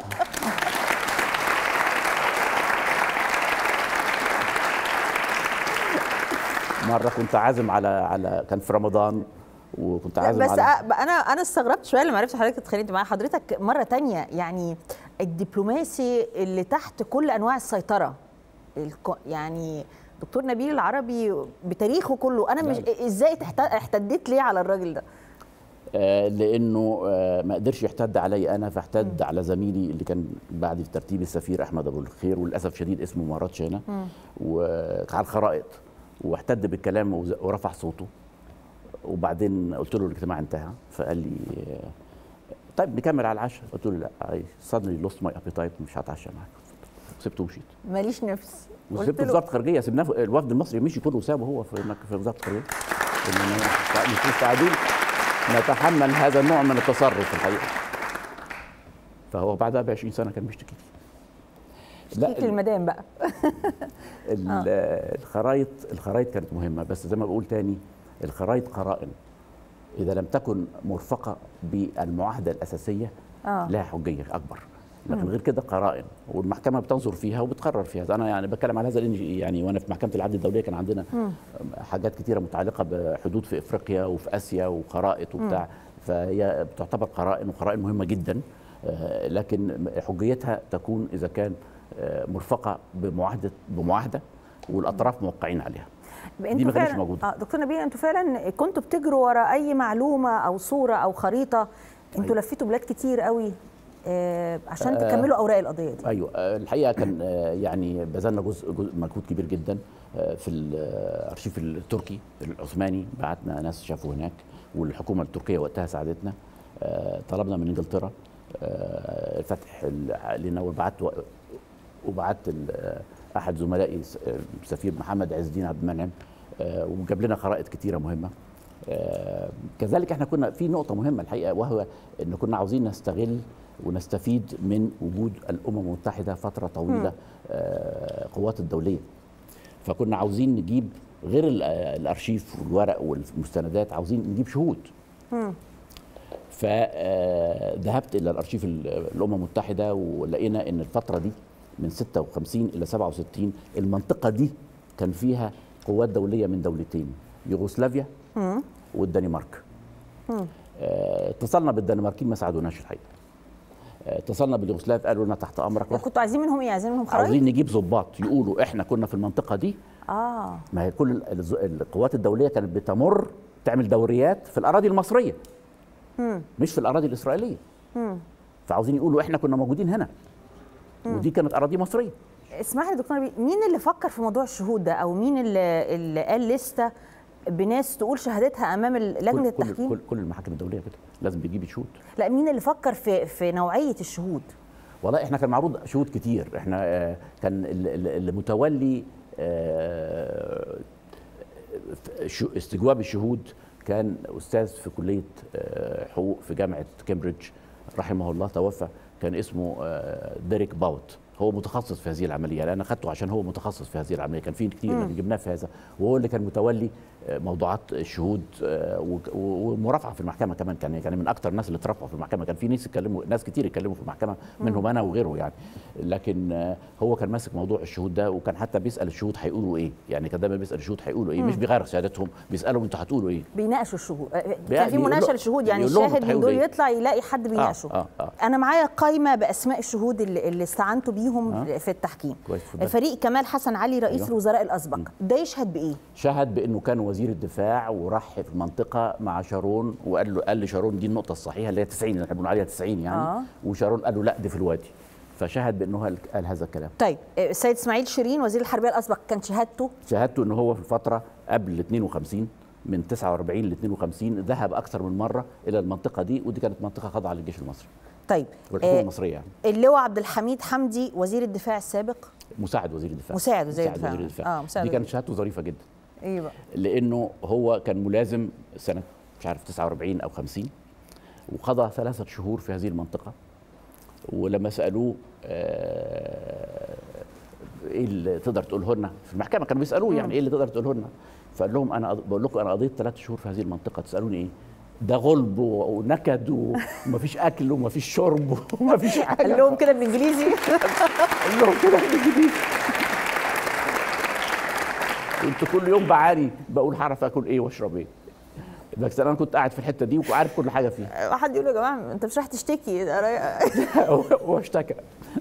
مره كنت عازم على على كان في رمضان وكنت لا، عازم بس على أ- انا انا استغربت شويه لما عرفت حضرتك اتخانقت معاه حضرتك مره تانية يعني الدبلوماسي اللي تحت كل انواع السيطره الك- يعني دكتور نبيل العربي بتاريخه كله انا مش لا. ازاي تحت- احتديت ليه على الراجل ده آه، لانه آه، ما قدرش يحتد علي انا فاحتد على زميلي اللي كان بعدي في ترتيب السفير احمد ابو الخير وللاسف شديد اسمه ما رادش هنا وعلى الخرائط واحتد بالكلام وز- ورفع صوته وبعدين قلت له الاجتماع انتهى فقال لي آه، طيب نكمل على العشاء قلت له لا اي suddenly lost my appetite مش هتعشى معاك سبته ومشيت ماليش نفس قلت وسبته له وزاره الخارجيه سبناه في- الوفد المصري مشي كله وسابه هو في هناك في وزاره الخارجيه إننا مش مستعدين نتحمل هذا النوع من التصرف الحقيقه فهو بعدها ب 20 سنه كان بيشتكي لي اشتكيت للمدام بقى ال- الخرايط الخرايط كانت مهمه بس زي ما بقول تاني الخرايط قرائن اذا لم تكن مرفقه بالمعاهده الاساسيه آه. لها حجيه اكبر لكن غير كده قرائن والمحكمه بتنظر فيها وبتقرر فيها انا يعني بتكلم على هذا لان يعني وانا في محكمه العدل الدوليه كان عندنا حاجات كتيره متعلقه بحدود في افريقيا وفي اسيا وخرائط وبتاع فهي بتعتبر قرائن وقرائن مهمه جدا آه، لكن حجيتها تكون اذا كان آه، مرفقه بمعاهده بمعاهده والاطراف موقعين عليها انتوا دي ما كانتش فعلاً- موجوده اه دكتور نبيل انتوا فعلا كنتوا بتجروا ورا اي معلومه او صوره او خريطه انتوا لفيتوا بلاد كتير قوي آه عشان تكملوا اوراق القضيه دي ايوه آه، الحقيقه كان آه، يعني بذلنا جزء, جزء مجهود كبير جدا آه، في الارشيف التركي العثماني بعتنا ناس شافوا هناك والحكومه التركيه وقتها ساعدتنا آه، طلبنا من انجلترا آه، الفتح ال- لنا وبعت وبعت ال- آه، احد زملائي س- آه، السفير محمد عز الدين عبد المنعم آه، وجاب لنا خرائط كتيره مهمه آه، كذلك احنا كنا في نقطه مهمه الحقيقه وهو ان كنا عاوزين نستغل ونستفيد من وجود الامم المتحده فتره طويله آه، قوات الدوليه فكنا عاوزين نجيب غير ال- آه، الارشيف والورق والمستندات عاوزين نجيب شهود فذهبت الى الارشيف ال- الامم المتحده ولقينا ان الفتره دي من 56 الى 67 المنطقه دي كان فيها قوات دوليه من دولتين يوغوسلافيا والدنمارك آه، اتصلنا بالدنماركيين ما ساعدوناش الحقيقه آه، اتصلنا باليوغوسلاف قالوا لنا تحت امرك روح كنتوا عايزين منهم ايه عايزين منهم خرايط عاوزين نجيب ضباط يقولوا احنا كنا في المنطقه دي اه ما هي كل ال- الز- القوات الدوليه كانت بتمر تعمل دوريات في الاراضي المصريه مش في الاراضي الاسرائيليه فعاوزين يقولوا احنا كنا موجودين هنا ودي كانت اراضي مصريه اسمح لي دكتور نبيل مين اللي فكر في موضوع الشهود ده او مين اللي, اللي قال لسته بناس تقول شهادتها امام ال- لجنه كل, كل, التحكيم كل, كل المحاكم الدوليه كده لازم بيجيب شهود لا مين اللي فكر في في نوعيه الشهود والله احنا كان معروض شهود كتير احنا آه، كان ال- ال- المتولي آه، ش- استجواب الشهود كان استاذ في كليه آه، حقوق في جامعه كامبريدج رحمه الله توفى كان اسمه آه، ديريك باوت هو متخصص في هذه العمليه انا اخذته عشان هو متخصص في هذه العمليه كان في كتير اللي جبناه في هذا وهو اللي كان متولي آه، موضوعات الشهود آه، وك- و- ومرافعه في المحكمه كمان كان كان من اكثر الناس اللي اترفعوا في المحكمه كان في ناس يتكلموا ناس كتير يتكلموا في المحكمه منهم انا وغيره يعني لكن آه، هو كان ماسك موضوع الشهود ده وكان حتى بيسال الشهود هيقولوا ايه يعني كان دايما بيسال الشهود هيقولوا ايه مش بيغير شهادتهم بيسالهم انتوا هتقولوا ايه بيناقشوا الشهود آه، كان بيقول- في مناقشه للشهود يعني بيقول لهم الشاهد من هتحاولوا دول إيه؟ يطلع يلاقي حد بيناقشه آه، آه. انا معايا قائمه باسماء الشهود اللي, اللي استعنتوا بيهم آه. في التحكيم كويس، اتفضل. فريق كمال حسن علي رئيس أيوه. الوزراء الاسبق ده يشهد بايه شهد بانه كان وزير الدفاع وراح في المنطقه مع شارون وقال له قال لشارون دي النقطه الصحيحه اللي هي 90 اللي احنا بنقول عليها 90 يعني آه. وشارون قال له لا دي في الوادي فشهد بانه قال- قال هذا الكلام طيب آه، السيد اسماعيل شيرين وزير الحربيه الاسبق كان شهادته شهادته ان هو في الفتره قبل 52 من 49 ل 52 ذهب اكثر من مره الى المنطقه دي ودي كانت منطقه خاضعه للجيش المصري طيب والحكومه آه، المصريه يعني اللواء عبد الحميد حمدي وزير الدفاع السابق مساعد وزير الدفاع مساعد وزير مساعد الدفاع. وزير الدفاع آه، مساعد دي وزير كانت شهادته ظريفه جدا ايه بقى لانه هو كان ملازم سنه مش عارف 49 او 50 وقضى ثلاثه شهور في هذه المنطقه ولما سالوه آه، ايه اللي تقدر تقوله لنا في المحكمه كانوا بيسالوه يعني ايه اللي تقدر تقوله لنا فقال لهم انا قض- بقول لكم انا قضيت ثلاث شهور في هذه المنطقه تسالوني ايه ده غلب و- ونكد ومفيش اكل ومفيش شرب ومفيش حاجه قال لهم كده بالانجليزي قال لهم كده بالانجليزي كنت كل يوم بعاني بقول هعرف اكل ايه واشرب ايه بس انا كنت قاعد في الحته دي وعارف كل حاجه فيها واحد يقول له يا جماعه انت مش رايح تشتكي واشتكى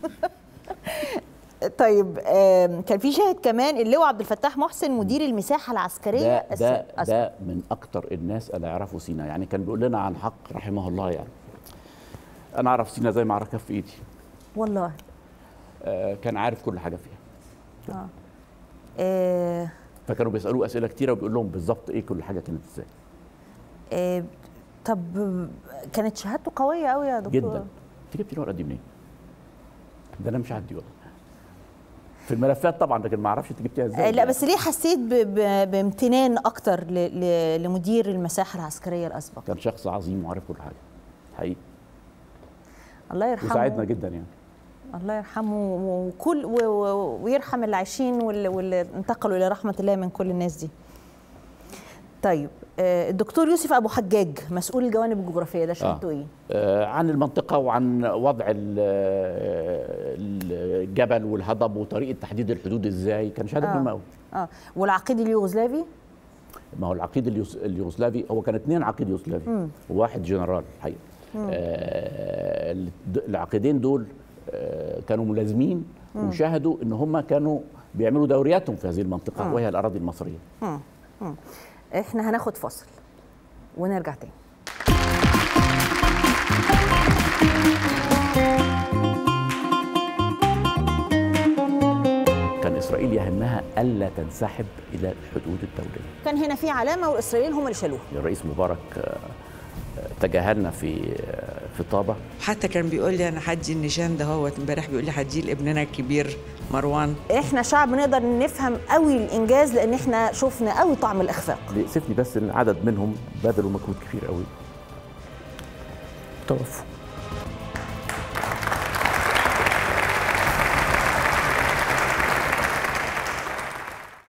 طيب آم، كان في شاهد كمان اللواء عبد الفتاح محسن مدير المساحه العسكريه ده الس- ده الأسبق. ده من اكتر الناس اللي يعرفوا سينا يعني كان بيقول لنا عن حق رحمه الله يعني انا اعرف سينا زي ما اعرف كف ايدي والله آه كان عارف كل حاجه فيها آه فكانوا بيسالوه اسئله كتيره وبيقول لهم بالظبط ايه كل حاجه كانت ازاي آه طب كانت شهادته قويه قوي يا دكتور جدا انت جبتي الورقه دي منين؟ ده انا مش عندي والله في الملفات طبعا لكن ما اعرفش انت جبتيها ازاي آه لا بس ليه حسيت ب... ب... بامتنان اكتر ل... ل... لمدير المساحه العسكريه الاسبق كان شخص عظيم وعارف كل حاجه حقيقي الله يرحمه وساعدنا جدا يعني الله يرحمه وكل و... و... ويرحم اللي عايشين واللي... واللي انتقلوا الى رحمه الله من كل الناس دي طيب آه، الدكتور يوسف ابو حجاج مسؤول الجوانب الجغرافيه ده شهادته ايه آه، عن المنطقة وعن وضع ال- الجبل والهضب وطريقة تحديد الحدود ازاي كان شهادة آه. مهمة قوي اه والعقيد اليوغوسلافي ما هو العقيد اليوس- اليوغوسلافي هو كان اثنين عقيد يوغوسلافي وواحد جنرال الحقيقة آه الد- العقيدين دول آه كانوا ملازمين وشاهدوا ان هم كانوا بيعملوا دورياتهم في هذه المنطقة وهي الأراضي المصرية احنا هناخد فاصل ونرجع تاني كان إسرائيل يهمها ألا تنسحب إلى الحدود الدولية كان هنا في علامه والاسرائيليين هم اللي شالوها الرئيس مبارك آه، آه، تجاهلنا في آه، في طابة حتى كان بيقول لي انا هدي النشان ده هو امبارح بيقول لي هديه لابننا الكبير مروان احنا شعب نقدر نفهم قوي الانجاز لان احنا شفنا قوي طعم الاخفاق بيأسفني بس ان عدد منهم بذلوا مجهود كبير قوي توفوا